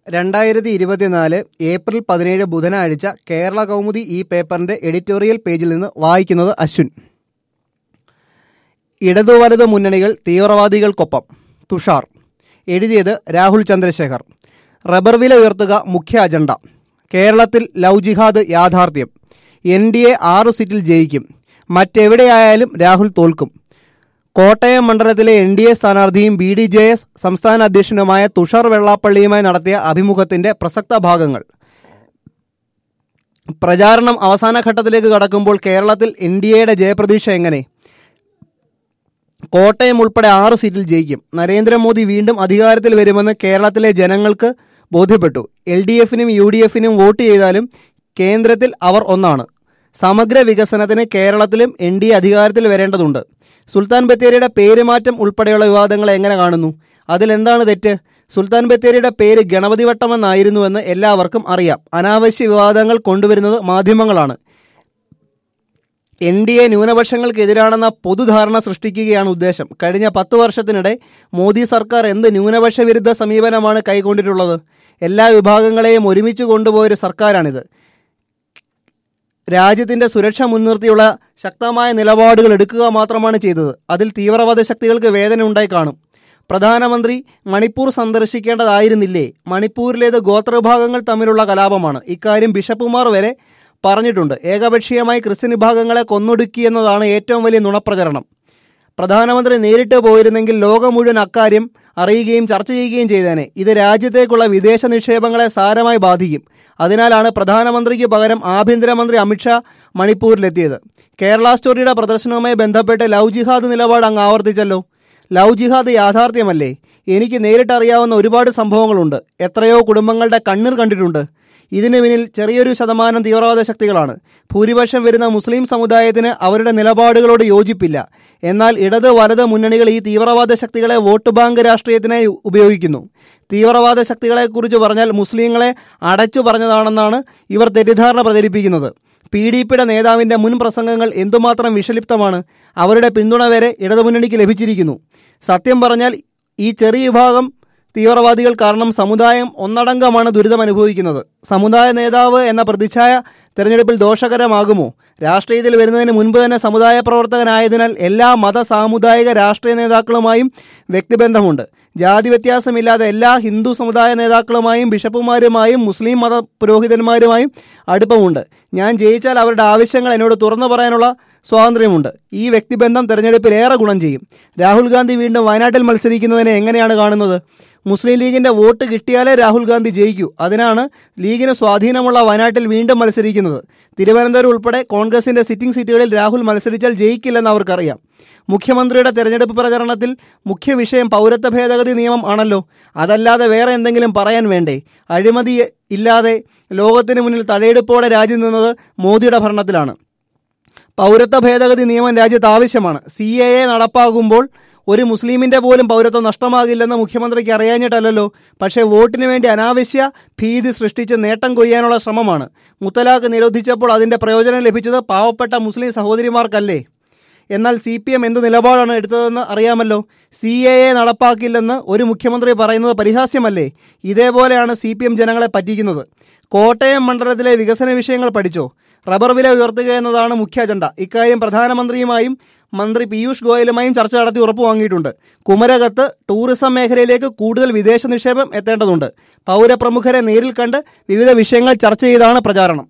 രണ്ടായിരത്തി ഇരുപത്തിനാല് ഏപ്രിൽ പതിനേഴ് ബുധനാഴ്ച കേരള കൗമുദി ഈ പേപ്പറിന്റെ എഡിറ്റോറിയൽ പേജിൽ നിന്ന് വായിക്കുന്നത് അശ്വിൻ ഇടതു വലത് മുന്നണികൾ തീവ്രവാദികൾക്കൊപ്പം തുഷാർ എഴുതിയത് രാഹുൽ ചന്ദ്രശേഖർ റബ്ബർ വില ഉയർത്തുക മുഖ്യ അജണ്ട കേരളത്തിൽ ലവ് ജിഹാദ് യാഥാർത്ഥ്യം എൻ ഡി എ ആറ് സീറ്റിൽ ജയിക്കും മറ്റെവിടെയായാലും രാഹുൽ തോൽക്കും കോട്ടയം മണ്ഡലത്തിലെ എൻ ഡി എ സ്ഥാനാർത്ഥിയും ബി ഡി ജെ എസ് സംസ്ഥാന അധ്യക്ഷനുമായ തുഷാർ വെള്ളാപ്പള്ളിയുമായി നടത്തിയ അഭിമുഖത്തിന്റെ പ്രസക്ത ഭാഗങ്ങൾ പ്രചാരണം അവസാന ഘട്ടത്തിലേക്ക് കടക്കുമ്പോൾ കേരളത്തിൽ എൻ ഡി എയുടെ ജയപ്രതീക്ഷ എങ്ങനെ കോട്ടയം ഉൾപ്പെടെ ആറ് സീറ്റിൽ ജയിക്കും നരേന്ദ്രമോദി വീണ്ടും അധികാരത്തിൽ വരുമെന്ന് കേരളത്തിലെ ജനങ്ങൾക്ക് ബോധ്യപ്പെട്ടു എൽ ഡി എഫിനും യു ഡി എഫിനും വോട്ട് ചെയ്താലും കേന്ദ്രത്തിൽ അവർ ഒന്നാണ് സമഗ്ര വികസനത്തിന് കേരളത്തിലും എൻ ഡി എ അധികാരത്തിൽ വരേണ്ടതുണ്ട് സുൽത്താൻ ബത്തേരിയുടെ പേരുമാറ്റം ഉൾപ്പെടെയുള്ള വിവാദങ്ങൾ എങ്ങനെ കാണുന്നു അതിലെന്താണ് തെറ്റ് സുൽത്താൻ ബത്തേരിയുടെ പേര് ഗണപതി വട്ടമെന്നായിരുന്നുവെന്ന് എല്ലാവർക്കും അറിയാം അനാവശ്യ വിവാദങ്ങൾ കൊണ്ടുവരുന്നത് മാധ്യമങ്ങളാണ് എൻ ഡി എ ന്യൂനപക്ഷങ്ങൾക്കെതിരാണെന്ന പൊതുധാരണ സൃഷ്ടിക്കുകയാണ് ഉദ്ദേശം കഴിഞ്ഞ പത്ത് വർഷത്തിനിടെ മോദി സർക്കാർ എന്ത് ന്യൂനപക്ഷ വിരുദ്ധ സമീപനമാണ് കൈക്കൊണ്ടിട്ടുള്ളത് എല്ലാ വിഭാഗങ്ങളെയും ഒരുമിച്ച് കൊണ്ടുപോയൊരു സർക്കാരാണിത് രാജ്യത്തിന്റെ സുരക്ഷ മുൻനിർത്തിയുള്ള ശക്തമായ നിലപാടുകൾ എടുക്കുക മാത്രമാണ് ചെയ്തത് അതിൽ തീവ്രവാദ ശക്തികൾക്ക് വേദന ഉണ്ടായി കാണും പ്രധാനമന്ത്രി മണിപ്പൂർ സന്ദർശിക്കേണ്ടതായിരുന്നില്ലേ മണിപ്പൂരിലേത് ഗോത്രവിഭാഗങ്ങൾ തമ്മിലുള്ള കലാപമാണ് ഇക്കാര്യം ബിഷപ്പുമാർ വരെ പറഞ്ഞിട്ടുണ്ട് ഏകപക്ഷീയമായി ക്രിസ്ത്യൻ വിഭാഗങ്ങളെ കൊന്നൊടുക്കിയെന്നതാണ് ഏറ്റവും വലിയ നുണപ്രചരണം പ്രധാനമന്ത്രി നേരിട്ട് പോയിരുന്നെങ്കിൽ ലോകം മുഴുവൻ അക്കാര്യം അറിയുകയും ചർച്ച ചെയ്യുകയും ചെയ്തേനെ ഇത് രാജ്യത്തേക്കുള്ള വിദേശ നിക്ഷേപങ്ങളെ സാരമായി ബാധിക്കും അതിനാലാണ് പ്രധാനമന്ത്രിക്ക് പകരം ആഭ്യന്തരമന്ത്രി അമിത്ഷാ മണിപ്പൂരിലെത്തിയത് കേരള സ്റ്റോറിയുടെ പ്രദർശനവുമായി ബന്ധപ്പെട്ട് ലവ് ജിഹാദ് നിലപാട് അങ്ങ് ആവർത്തിച്ചല്ലോ ലവ് ജിഹാദ് യാഥാർത്ഥ്യമല്ലേ എനിക്ക് നേരിട്ടറിയാവുന്ന ഒരുപാട് സംഭവങ്ങളുണ്ട് എത്രയോ കുടുംബങ്ങളുടെ കണ്ണീർ കണ്ടിട്ടുണ്ട് ഇതിനു പിന്നിൽ ചെറിയൊരു ശതമാനം തീവ്രവാദ ശക്തികളാണ് ഭൂരിപക്ഷം വരുന്ന മുസ്ലിം സമുദായത്തിന് അവരുടെ നിലപാടുകളോട് യോജിപ്പില്ല എന്നാൽ ഇടത് വലത് മുന്നണികൾ ഈ തീവ്രവാദ ശക്തികളെ വോട്ട് ബാങ്ക് രാഷ്ട്രീയത്തിനായി ഉപയോഗിക്കുന്നു തീവ്രവാദ ശക്തികളെക്കുറിച്ച് പറഞ്ഞാൽ മുസ്ലിങ്ങളെ അടച്ചു പറഞ്ഞതാണെന്നാണ് ഇവർ തെറ്റിദ്ധാരണ പ്രചരിപ്പിക്കുന്നത് പി ഡി പിയുടെ നേതാവിന്റെ മുൻ പ്രസംഗങ്ങൾ എന്തുമാത്രം വിഷലിപ്തമാണ് അവരുടെ പിന്തുണ വരെ ഇടതുമുന്നണിക്ക് ലഭിച്ചിരിക്കുന്നു സത്യം പറഞ്ഞാൽ ഈ ചെറിയ വിഭാഗം തീവ്രവാദികൾ കാരണം സമുദായം ഒന്നടങ്കമാണ് ദുരിതം അനുഭവിക്കുന്നത് സമുദായ നേതാവ് എന്ന പ്രതിച്ഛായ തെരഞ്ഞെടുപ്പിൽ ദോഷകരമാകുമോ രാഷ്ട്രീയത്തിൽ വരുന്നതിന് മുൻപ് തന്നെ സമുദായ പ്രവർത്തകനായതിനാൽ എല്ലാ മത സാമുദായിക രാഷ്ട്രീയ നേതാക്കളുമായും വ്യക്തിബന്ധമുണ്ട് ജാതി വ്യത്യാസമില്ലാതെ എല്ലാ ഹിന്ദു സമുദായ നേതാക്കളുമായും ബിഷപ്പുമാരുമായും മുസ്ലിം മത പുരോഹിതന്മാരുമായും അടുപ്പമുണ്ട് ഞാൻ ജയിച്ചാൽ അവരുടെ ആവശ്യങ്ങൾ എന്നോട് തുറന്നു പറയാനുള്ള സ്വാതന്ത്ര്യമുണ്ട് ഈ വ്യക്തിബന്ധം തെരഞ്ഞെടുപ്പിൽ ഏറെ ഗുണം ചെയ്യും രാഹുൽ ഗാന്ധി വീണ്ടും വയനാട്ടിൽ മത്സരിക്കുന്നതിനെ എങ്ങനെയാണ് കാണുന്നത് മുസ്ലിം ലീഗിന്റെ വോട്ട് കിട്ടിയാലേ രാഹുൽ ഗാന്ധി ജയിക്കൂ അതിനാണ് ലീഗിന് സ്വാധീനമുള്ള വയനാട്ടിൽ വീണ്ടും മത്സരിക്കുന്നത് തിരുവനന്തപുരം ഉൾപ്പെടെ കോൺഗ്രസിന്റെ സിറ്റിംഗ് സീറ്റുകളിൽ രാഹുൽ മത്സരിച്ചാൽ ജയിക്കില്ലെന്ന് അവർക്കറിയാം മുഖ്യമന്ത്രിയുടെ തെരഞ്ഞെടുപ്പ് പ്രചരണത്തിൽ മുഖ്യ വിഷയം പൗരത്വ ഭേദഗതി നിയമം ആണല്ലോ അതല്ലാതെ വേറെ എന്തെങ്കിലും പറയാൻ വേണ്ടേ അഴിമതി ഇല്ലാതെ ലോകത്തിന് മുന്നിൽ തലയെടുപ്പോടെ രാജ്യം നിന്നത് മോദിയുടെ ഭരണത്തിലാണ് പൗരത്വ ഭേദഗതി നിയമം രാജ്യത്ത് ആവശ്യമാണ് സി എ എ നടപ്പാകുമ്പോൾ ഒരു മുസ്ലിമിന്റെ പോലും പൗരത്വം നഷ്ടമാകില്ലെന്ന് മുഖ്യമന്ത്രിക്ക് അറിയാഞ്ഞിട്ടല്ലല്ലോ പക്ഷേ വോട്ടിന് വേണ്ടി അനാവശ്യ ഭീതി സൃഷ്ടിച്ച് നേട്ടം കൊയ്യാനുള്ള ശ്രമമാണ് മുത്തലാഖ് നിരോധിച്ചപ്പോൾ അതിന്റെ പ്രയോജനം ലഭിച്ചത് പാവപ്പെട്ട മുസ്ലിം സഹോദരിമാർക്കല്ലേ എന്നാൽ സി പി എം എന്ത് നിലപാടാണ് എടുത്തതെന്ന് അറിയാമല്ലോ സി എ എ നടപ്പാക്കില്ലെന്ന് ഒരു മുഖ്യമന്ത്രി പറയുന്നത് പരിഹാസ്യമല്ലേ ഇതേപോലെയാണ് സി പി എം ജനങ്ങളെ പറ്റിക്കുന്നത് കോട്ടയം മണ്ഡലത്തിലെ വികസന വിഷയങ്ങൾ പഠിച്ചോ റബ്ബർ വില ഉയർത്തുക എന്നതാണ് മുഖ്യ അജണ്ട ഇക്കാര്യം പ്രധാനമന്ത്രിയുമായും മന്ത്രി പീയൂഷ് ഗോയലുമായും ചർച്ച നടത്തി ഉറപ്പു വാങ്ങിയിട്ടുണ്ട് കുമരകത്ത് ടൂറിസം മേഖലയിലേക്ക് കൂടുതൽ വിദേശ നിക്ഷേപം എത്തേണ്ടതുണ്ട് പൗരപ്രമുഖരെ നേരിൽ കണ്ട് വിവിധ വിഷയങ്ങൾ ചർച്ച ചെയ്താണ് പ്രചാരണം